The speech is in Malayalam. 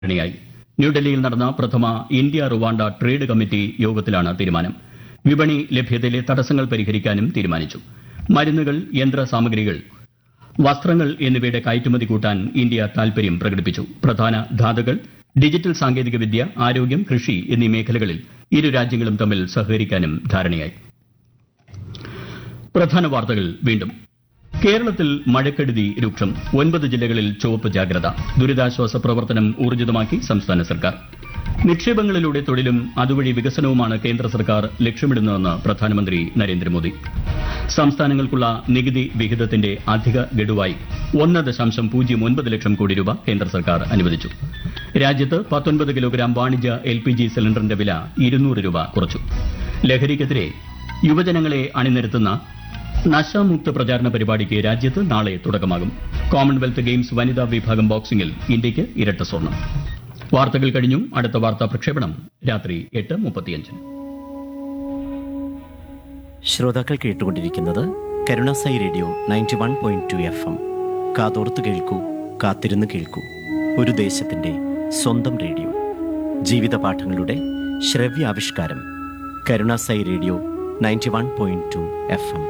ധാരണയായി ന്യൂഡൽഹിയിൽ നടന്ന പ്രഥമ ഇന്ത്യ റുവാണ്ട ട്രേഡ് കമ്മിറ്റി യോഗത്തിലാണ് തീരുമാനം വിപണി ലഭ്യതയിലെ തടസ്സങ്ങൾ പരിഹരിക്കാനും തീരുമാനിച്ചു മരുന്നുകൾ യന്ത്രസാമഗ്രികൾ വസ്ത്രങ്ങൾ എന്നിവയുടെ കയറ്റുമതി കൂട്ടാൻ ഇന്ത്യ താൽപര്യം പ്രകടിപ്പിച്ചു പ്രധാന ധാതുക്കൾ ഡിജിറ്റൽ സാങ്കേതികവിദ്യ ആരോഗ്യം കൃഷി എന്നീ മേഖലകളിൽ ഇരു രാജ്യങ്ങളും തമ്മിൽ സഹകരിക്കാനും ധാരണയായി പ്രധാന വാർത്തകൾ വീണ്ടും കേരളത്തിൽ മഴക്കെടുതി രൂക്ഷം ഒൻപത് ജില്ലകളിൽ ചുവപ്പ് ജാഗ്രത ദുരിതാശ്വാസ പ്രവർത്തനം ഊർജിതമാക്കി സംസ്ഥാന സർക്കാർ നിക്ഷേപങ്ങളിലൂടെ തൊഴിലും അതുവഴി വികസനവുമാണ് കേന്ദ്ര സർക്കാർ ലക്ഷ്യമിടുന്നതെന്ന് പ്രധാനമന്ത്രി നരേന്ദ്രമോദി സംസ്ഥാനങ്ങൾക്കുള്ള നികുതി വിഹിതത്തിന്റെ അധിക ഗഡുവായി ഒന്ന് ദശാംശം പൂജ്യം ഒൻപത് ലക്ഷം കോടി രൂപ കേന്ദ്ര സർക്കാർ അനുവദിച്ചു രാജ്യത്ത് പത്തൊൻപത് കിലോഗ്രാം വാണിജ്യ എൽ പി ജി സിലിണ്ടറിന്റെ വില ഇരുന്നൂറ് രൂപ കുറച്ചു ലഹരിക്കെതിരെ യുവജനങ്ങളെ അണിനിരത്തുന്ന നശാമുക്ത പ്രചാരണ പരിപാടിക്ക് രാജ്യത്ത് നാളെ തുടക്കമാകും കോമൺവെൽത്ത് ഗെയിംസ് വനിതാ വിഭാഗം ബോക്സിംഗിൽ ഇന്ത്യയ്ക്ക് ഇരട്ട സ്വർണം വാർത്തകൾ കഴിഞ്ഞു അടുത്ത വാർത്താ പ്രക്ഷേപണം രാത്രി എട്ട് മുപ്പത്തിയഞ്ചിന് ശ്രോതാക്കൾ കേട്ടുകൊണ്ടിരിക്കുന്നത് Karunasai radio ninety one point two F M കാതോർത്ത് കേൾക്കൂ കാത്തിരുന്ന് കേൾക്കൂ ഒരു ദേശത്തിൻ്റെ സ്വന്തം റേഡിയോ ജീവിത പാഠങ്ങളുടെ ശ്രവ്യാവിഷ്കാരം Karunasai radio ninety one point two F M